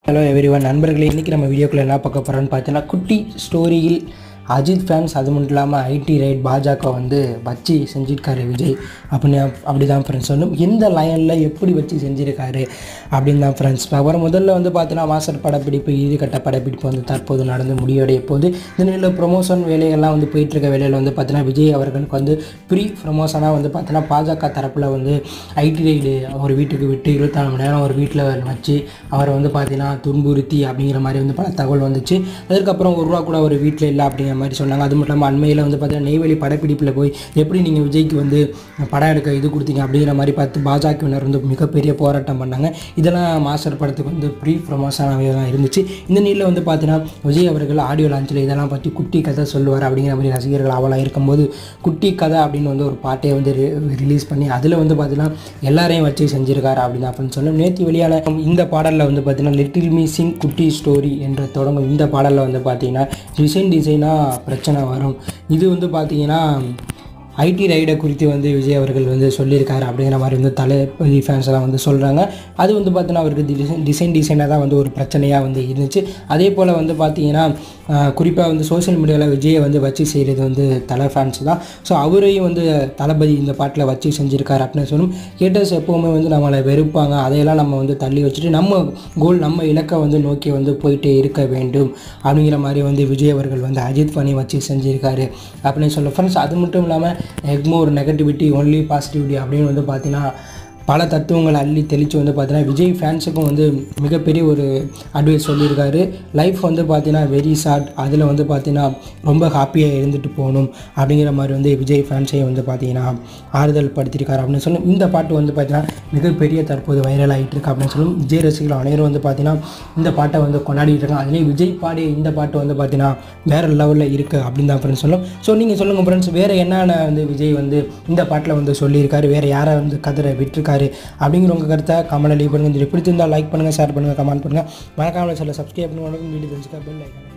hello every one நண்பர்களே இன்றைக்கி நம்ம வீடியோக்குள்ள என்ன பார்க்க போகிறோம்னு பார்த்தீங்கன்னா குட்டி ஸ்டோரியில் அஜித் ஃபேன்ஸ் அது மட்டும் இல்லாமல் ஐடி ரைட் பாஜக வந்து வச்சு செஞ்சிருக்காரு விஜய் அப்படின்னு அப்படி தான் ஃப்ரெண்ட்ஸ் சொல்லணும் எந்த லைனில் எப்படி வச்சு செஞ்சுருக்காரு அப்படின்னு தான் ஃப்ரெண்ட்ஸ் அப்புறம் முதல்ல வந்து பார்த்தீங்கன்னா மாஸ்டர் படப்பிடிப்பு இறுதிக்கட்ட படப்பிடிப்பு வந்து தற்போது நடந்து முடிவடைய போது இந்த நிலையில் ப்ரொமோஷன் வேலைகள்லாம் வந்து போயிட்டுருக்க வேலையில் வந்து பார்த்தீங்கன்னா விஜய் அவர்களுக்கு வந்து ப்ரீ ப்ரொமோஷனாக வந்து பார்த்தீங்கன்னா பாஜக தரப்பில் வந்து ஐடி ரைடு அவர் வீட்டுக்கு விட்டு இருபத்தாலு மணி நேரம் ஒரு வீட்டில் வச்சு அவரை வந்து பார்த்தீங்கன்னா துன்புறுத்தி அப்படிங்கிற மாதிரி வந்து பல தகவல் வந்துச்சு அதுக்கப்புறம் ஒரு ரூபா கூட ஒரு வீட்டில் இல்லை அப்படிங்கிற மாதிரி சொன்னாங்க அது மட்டும் இல்லாமல் அண்மையில் வந்து பார்த்தீங்கன்னா நெய்வேலி படப்பிடிப்பில் போய் எப்படி நீங்கள் விஜய்க்கு வந்து படம் எடுக்க இது கொடுத்தீங்க அப்படிங்கிற மாதிரி பார்த்து பாஜகவினர் வந்து மிகப்பெரிய போராட்டம் பண்ணாங்க இதெல்லாம் மாஸ்டர் படத்துக்கு வந்து ப்ரீ ப்ரொமோஷனாகவே தான் இருந்துச்சு இந்த நிலையில் வந்து பார்த்தீங்கன்னா விஜய் அவர்கள் ஆடியோ லான்ச்சில் இதெல்லாம் பற்றி குட்டி கதை சொல்லுவார் அப்படிங்கிற மாதிரி ரசிகர்கள் ஆவலாக இருக்கும்போது குட்டி கதை அப்படின்னு வந்து ஒரு பாட்டை வந்து ரிலீஸ் பண்ணி அதில் வந்து பார்த்தீங்கன்னா எல்லாரையும் வச்சு செஞ்சிருக்காரு அப்படின்னு அப்படின்னு சொல்லணும் நேற்று வெளியான இந்த பாடலில் வந்து பார்த்தீங்கன்னா லிட்டில் மீ சிங் குட்டி ஸ்டோரி என்று தொடங்கும் இந்த பாடலில் வந்து பார்த்தீங்கன்னா டிசைன் டிசைனாக பிரச்சனை வரும் இது வந்து பார்த்தீங்கன்னா ஐடி ரைடை குறித்து வந்து விஜய் அவர்கள் வந்து சொல்லியிருக்காரு அப்படிங்கிற மாதிரி வந்து தளபதி ஃபேன்ஸ் எல்லாம் வந்து சொல்கிறாங்க அது வந்து பார்த்தீங்கன்னா அவருக்கு டிசைன் டிசைன் டிசைனாக தான் வந்து ஒரு பிரச்சனையாக வந்து இருந்துச்சு அதே போல் வந்து பார்த்தீங்கன்னா குறிப்பாக வந்து சோஷியல் மீடியாவில் விஜயை வந்து வச்சு செய்கிறது வந்து தலை ஃபேன்ஸ் தான் ஸோ அவரையும் வந்து தளபதி இந்த பாட்டில் வச்சு செஞ்சுருக்காரு அப்படின்னு சொல்லணும் கேட்டர்ஸ் எப்போவுமே வந்து நம்மளை வெறுப்பாங்க அதையெல்லாம் நம்ம வந்து தள்ளி வச்சுட்டு நம்ம கோல் நம்ம இலக்கை வந்து நோக்கி வந்து போயிட்டே இருக்க வேண்டும் அப்படிங்கிற மாதிரி வந்து விஜய் அவர்கள் வந்து அஜித் பண்ணி வச்சு செஞ்சுருக்காரு அப்படின்னு சொல்ல ஃப்ரெண்ட்ஸ் அது மட்டும் இல்லாமல் எக்மோர் நெகட்டிவிட்டி ஒன்லி பாசிட்டிவிட்டி அப்படின்னு வந்து பார்த்தீங்கன்னா பல தத்துவங்கள் அள்ளி தெளித்து வந்து பார்த்தீங்கன்னா விஜய் ஃபேன்ஸுக்கும் வந்து மிகப்பெரிய ஒரு அட்வைஸ் சொல்லியிருக்காரு லைஃப் வந்து பார்த்தீங்கன்னா வெரி ஷார்ட் அதில் வந்து பார்த்தீங்கன்னா ரொம்ப ஹாப்பியாக இருந்துட்டு போகணும் அப்படிங்கிற மாதிரி வந்து விஜய் ஃபேன்ஸையும் வந்து பார்த்தீங்கன்னா ஆறுதல் படுத்தியிருக்காரு அப்படின்னு சொல்லணும் இந்த பாட்டு வந்து பார்த்தீங்கன்னா மிகப்பெரிய தற்போது வைரல் ஆகிட்டு இருக்கு அப்படின்னு சொல்லணும் விஜய் ரசிகர்கள் அனைவரும் வந்து பார்த்தீங்கன்னா இந்த பாட்டை வந்து கொண்டாடிட்டு இருக்காங்க அதுலேயும் விஜய் பாடிய இந்த பாட்டு வந்து பார்த்தீங்கன்னா வேறு லெவலில் இருக்குது அப்படின்னு தான் ஃப்ரெண்ட்ஸ் சொல்லணும் ஸோ நீங்கள் சொல்லுங்கள் ஃப்ரெண்ட்ஸ் வேறு என்னென்ன வந்து விஜய் வந்து இந்த பாட்டில் வந்து சொல்லியிருக்காரு வேறு யாரை வந்து கதிரை விட்டுருக்காரு அப்படிங்கிற உங்கள் கருத்தை கமெண்ட் லீவ் பண்ணுங்கள் இது பிடிச்சிருந்தால் லைக் பண்ணுங்கள் ஷேர் பண்ணுங்கள் கமெண்ட் பண்ணுங்கள் மறக்காமல் சொல்ல சப்ஸ்கிரைப் பண்ணுங்க வீடியோ தெரிஞ்சுக்க பெல் ஐக்கான